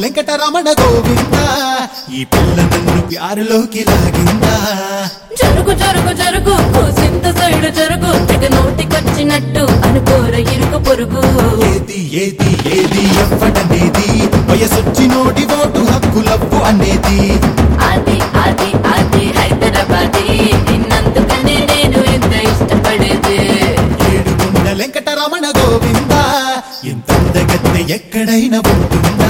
వెంకటరమణ గోవింద ఈ పిల్ల నన్ను ప్యారులోకి లాగిందా జరుగు జరుగు జరుగు కూసింత సైడు జరుగు తెగ నోటికొచ్చినట్టు అనుకోర ఇరుకు పొరుగు ఏది ఏది ఏది ఎవ్వడనేది వయసొచ్చి నోటి ఓటు హక్కులవ్వు అనేది అది అది అది హైదరాబాదీ నిన్నందుకనే నేను ఎంత ఇష్టపడేది ఏడుకొండ వెంకటరమణ గోవింద ఇంత అందగత్తె ఎక్కడైనా ఉంటుందా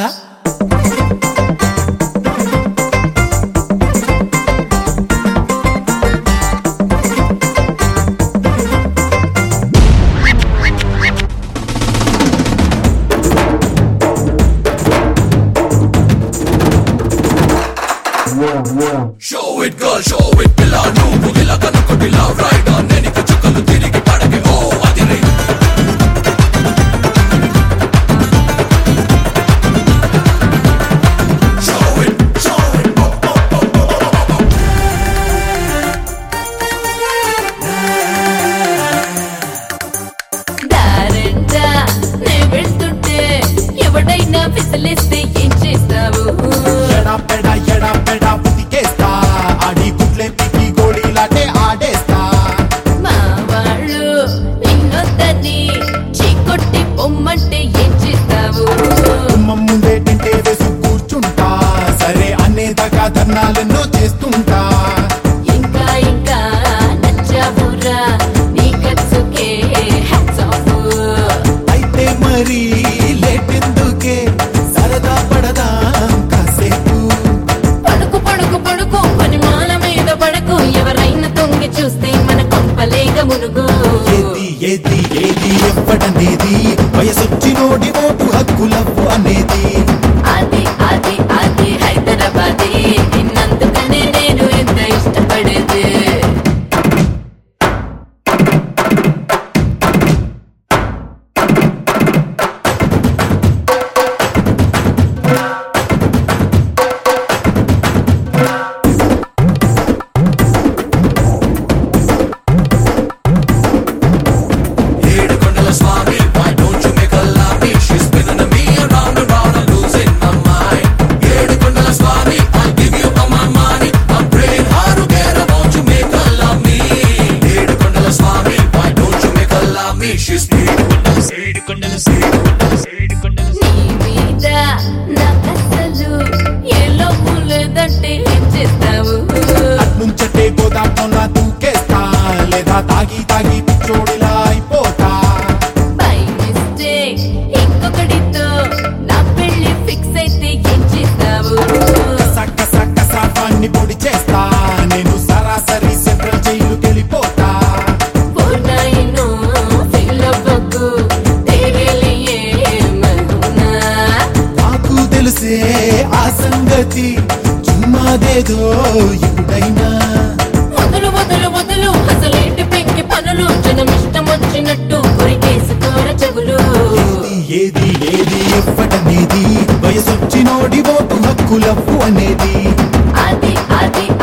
Show it girl, show it పిల్ల నువ్వు ఇలా కనుకొట్టిలా రైట్ నేను చుక్కలు తిరిగి పడకే ఓ అది రే Show it, show it, oh, oh, oh, oh, oh, oh, oh. దారంటా నే వెళ్తుంటే ఎవడైనా విసిలిస్తే ఏం చేస్తావు ఎడా పెడ ఎడా పెడ ఉతికేస్తా ఆడి గుడ్లే పికి గోళీలాటే ఆడేస్తా మా వాళ్ళు నిన్నొద్దని చీకొట్టి పొమ్మంటే ఏం చేస్తావు గుమ్మం ముందే తింటే వేసు కూర్చుంటా సరే అనేదాకా ధర్నాలెన్నో చేస్తుంటా ఇంకా ఇంకా నచ్చావురా నీ ఖర్చుకే హ్యాట్స్ ఆఫ్ అయితే మరి లేటెందుకే సరదా పడదాం కాసేపు పడుకు పడుకు పడుకు పని మాల మీద పడకు ఎవరైనా తొంగి చూస్తే మన కొంపలేక మునుగు ఏది ఏది ఏది ఎవ్వడనేది వయసొచ్చి నోడి ఓటు హక్కులవ్వు అనేది అది అది అది హైదరాబాదీ నిన్నందుకనే నేను ఎంత ఇష్టపడేది ఏడు కొండల స్వామి why don't you make her love me she's spinning me around and round I'm losing my mind ఏడు కొండల స్వామి I'll give you all my money I'm praying hard to get her won't you make her love me ఏడు కొండల స్వామి why don't you make her love me she's ఏడు కొండల ఏడు కొండల నీ మీద నాకసలు ఏ లోపు లేదంటే ఏం చేస్తావు నుంచటే గోదాటంలా దూకేస్తా లేదా తాగి తాగి పిచ్చోడిలా అయిపోతా బై మిస్టేక్ ఇంకొకడితో నా పెళ్లి ఫిక్స్ అయితే ఏం చేస్తావు సక్క సక్క సాఫాన్ని పొడి చేస్తా నేను సరాసరి సెంట్రల్ జైలుకి వెళ్ళిపోతా పూర్ణాయిను ఫిల్లవ్వకు తేరే లియే మగునా నాకు తెలిసే ఆ సంగతి చుమ్మాదేదో ఇప్పుడైనా మొదలు మొదలు మొదలు అసలేంటి పెంకి పనులు జనం ఇష్టం వచ్చినట్టు కొరికేసుకోర చెవులు ఏది ఏది ఎవ్వటనేది వయసొచ్చినోడి ఓటు హక్కులవ్వు అనేది అది అది